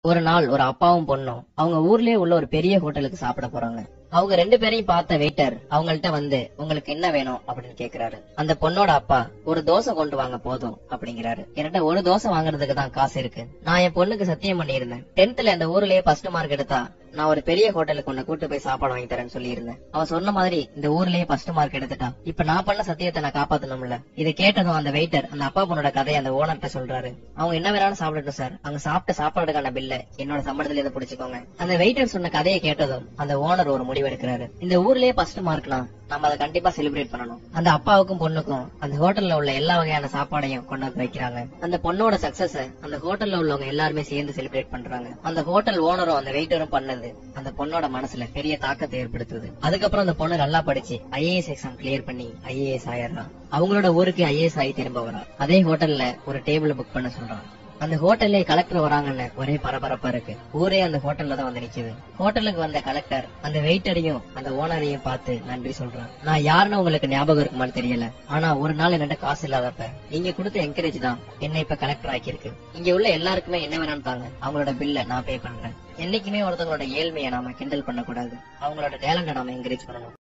ஒரு நாள் ஒரு அப்பாவும் பொண்ணும் அவங்க ஊர்லயே உள்ள ஒரு பெரிய ஹோட்டலுக்கு சாப்பிட போறாங்க அவங்க ரெண்டு பேரையும் பார்த்த வெயிட்டர் அவங்கள்ட்ட வந்து உங்களுக்கு என்ன வேணும் அப்படின்னு கேக்குறாரு அந்த பொண்ணோட அப்பா ஒரு தோசை கொண்டு வாங்க போதும் அப்படிங்கிறாரு என்கிட்ட ஒரு தோசை வாங்குறதுக்கு தான் காசு இருக்கு நான் என் பொண்ணுக்கு சத்தியம் பண்ணியிருந்தேன் டென்த்ல இந்த ஊர்லயே ஃபர்ஸ்ட் மார்க் எடுத்தா நான் ஒரு பெரிய ஹோட்டலுக்கு உன்னை கூட்டு போய் சாப்பாடு வாங்கி தரேன்னு சொல்லியிருந்தேன் அவன் சொன்ன மாதிரி இந்த ஊர்லயே ஃபர்ஸ்ட் மார்க் எடுத்துட்டா இப்ப நான் பண்ண சத்தியத்தை நான் காப்பாத்தணும்ல இதை கேட்டதும் அந்த வெயிட்டர் அந்த அப்பா பொண்ணோட கதையை அந்த ஓனர்ட்ட சொல்றாரு அவங்க என்ன வேணாலும் சாப்பிடட்டும் சார் அங்க சாப்பிட்ட சாப்பாடுக்கான பில்ல என்னோட சம்பளத்துல இதை பிடிச்சுக்கோங்க அந்த வெயிட்டர் சொன்ன கதையை கேட்டதும் அந்த ஓனர் ஒரு முடிவு எடுக்கிறாரு இந்த ஊர்லயே ஃபர்ஸ்ட் மார்க்னா நம்ம அதை கண்டிப்பா செலிப்ரேட் பண்ணணும் அந்த அப்பாவுக்கும் பொண்ணுக்கும் அந்த ஹோட்டல்ல உள்ள எல்லா வகையான சாப்பாடையும் கொண்டாந்து வைக்கிறாங்க அந்த பொண்ணோட சக்சஸ் அந்த ஹோட்டல்ல உள்ளவங்க எல்லாருமே சேர்ந்து செலிப்ரேட் பண்றாங்க அந்த ஹோட்டல் ஓனரும் அந்த வெயிட்டரும் பண்ணது அந்த பொண்ணோட மனசுல பெரிய தாக்கத்தை ஏற்படுத்துது அதுக்கப்புறம் அந்த பொண்ணு நல்லா படிச்சு ஐஏஎஸ் எக்ஸாம் கிளியர் பண்ணி ஐஏஎஸ் ஆயிடுறான் அவங்களோட ஊருக்கு ஐஏஎஸ் ஆகி திரும்ப வரா அதே ஹோட்டல்ல ஒரு டேபிள் புக் பண்ண சொல்றான் அந்த ஹோட்டல்ல கலெக்டர் வராங்கன்னு ஒரே பரபரப்பா இருக்கு ஊரே அந்த ஹோட்டல்ல தான் வந்து நிக்குது ஹோட்டலுக்கு வந்த கலெக்டர் அந்த வெயிட்டரையும் அந்த ஓனரையும் பார்த்து நன்றி சொல்றான் நான் யாருன்னு உங்களுக்கு ஞாபகம் இருக்குமான்னு தெரியல ஆனா ஒரு நாள் என்கிட்ட காசு இல்லாதப்ப நீங்க கொடுத்த என்கரேஜ் தான் என்ன இப்ப கலெக்டர் ஆக்கியிருக்கு இங்க உள்ள எல்லாருக்குமே என்ன வேணும்னு தாங்க அவங்களோட பில்ல நான் பே பண்றேன் என்னைக்குமே ஒருத்தவங்களோட ஏழ்மையை நாம கிண்டல் பண்ணக்கூடாது அவங்களோட டேலண்ட நாம என்கரேஜ் பண்ணணும்